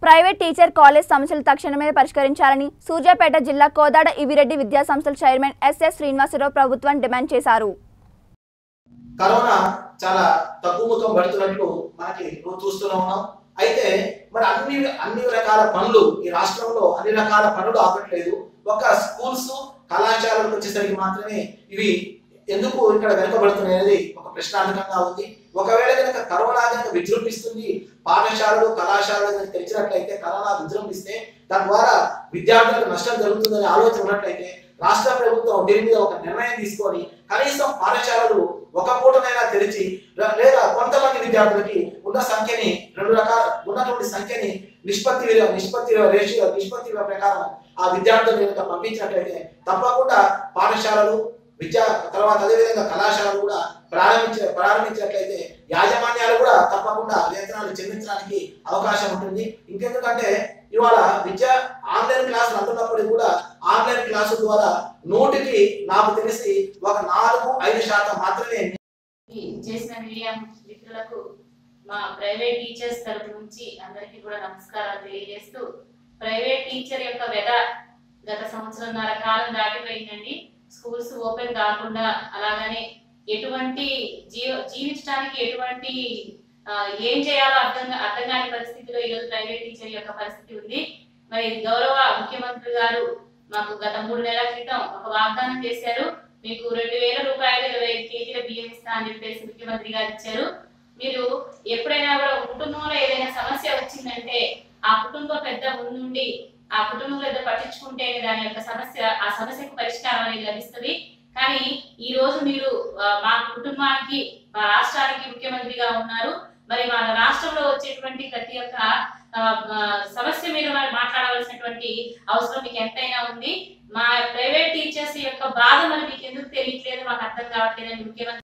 private teacher college సమస్యలు తక్షణమే పరిష్కరించాలని సూర్యాపేట జిల్లా కోదాడ ఇవిరెడ్డి విద్యాసంస్థల చైర్మన్ ఎస్ఎస్ శ్రీనివాసరావు ప్రభుత్వం డిమాండ్ చేశారు కరోనా చాలా తగ్గుముఖం పడుతున్నట్లు మనకి నువ్వు చూస్తూనే ఉన్నాం అయితే మరి అన్ని అన్ని రకాల పనులు ఈ రాష్ట్రంలో అన్ని రకాల పనులు ఆగట్లేదు ఒక స్కూల్స్ కళాశాలలకు వచ్చేసరికి మాత్రమే ఇవి ఎందుకు ఇక్కడ వెనుకబడుతున్నాయి అనేది ఒక ప్రశ్నార్థకంగా ఉంది ఒకవేళ కనుక కరోనా కనుక విజృంభిస్తుంది పాఠశాలలు కళాశాలలు కనుక తెరిచినట్లయితే కరోనా విజృంభిస్తే దాని ద్వారా విద్యార్థులకు నష్టం జరుగుతుందనే ఆలోచన ఉన్నట్లయితే రాష్ట్ర ప్రభుత్వం దీని మీద ఒక నిర్ణయం తీసుకొని కనీసం పాఠశాలలు ఒక పూటనైనా తెరిచి ర- లేదా కొంతమంది విద్యార్థులకి ఉన్న సంఖ్యని రెండు రకాల ఉన్నటువంటి సంఖ్యని నిష్పత్తి విలువ నిష్పత్తి రేషియో నిష్పత్తి విలువ ప్రకారం ఆ విద్యార్థులు కనుక పంపించినట్లయితే తప్పకుండా పాఠశాలలు విద్యా తర్వాత అదేవిధంగా కళాశాలలు కూడా ప్రారంభించ ప్రారంభించినట్లయితే యాజమాన్యాలు కూడా తప్పకుండా వేతనాలు చెల్లించడానికి అవకాశం ఉంటుంది ఇంకెందుకంటే ఇవాళ విద్య ఆన్లైన్ క్లాసులు అంటున్నప్పటికీ కూడా ఆన్లైన్ క్లాసుల ద్వారా నూటికి నాకు తెలిసి ఒక నాలుగు ఐదు శాతం మాత్రమే ఈ చేసిన మీడియా మిత్రులకు మా ప్రైవేట్ టీచర్స్ తరపు నుంచి అందరికీ కూడా నమస్కారాలు తెలియజేస్తూ ప్రైవేట్ టీచర్ యొక్క వెద గత సంవత్సరంన్నర కాలం దాటిపోయిందండి స్కూల్స్ ఓపెన్ కాకుండా అలాగనే ఎటువంటి జీవ జీవించడానికి ఎటువంటి ఆ, ఏం చేయాలో అర్థం అర్థం కాని పరిస్థితిలో ఈరోజు ప్రైవేట్ టీచర్ యొక్క పరిస్థితి ఉంది మరి గౌరవ ముఖ్యమంత్రి గారు మాకు గత మూడు నెలల క్రితం ఒక వాగ్దానం చేశారు మీకు రెండు వేల రూపాయలు ఇరవై ఐదు కేజీల బియ్యం ఇస్తా అని చెప్పేసి ముఖ్యమంత్రి గారు ఇచ్చారు మీరు ఎప్పుడైనా కూడా ఒక కుటుంబంలో ఏదైనా సమస్య వచ్చిందంటే ఆ కుటుంబ పెద్ద ముందుండి ఆ కుటుంబ పెద్ద పట్టించుకుంటేనే దాని యొక్క సమస్య ఆ సమస్యకు పరిష్కారం అనేది లభిస్తుంది కానీ ఈ రోజు మీరు ఆ, మా కుటుంబానికి మా రాష్ట్రానికి ముఖ్యమంత్రిగా ఉన్నారు మరి మన రాష్ట్రంలో వచ్చేటువంటి ప్రతి ఒక్క ఆ, ఆ, సమస్య మీద మరి మాట్లాడవలసినటువంటి అవసరం మీకు ఎంతైనా ఉంది మా ప్రైవేట్ టీచర్స్ యొక్క బాధ మరి మీకు ఎందుకు తెలియట్లేదు మాకు అర్థం కావట్లేదని ముఖ్యమంత్రి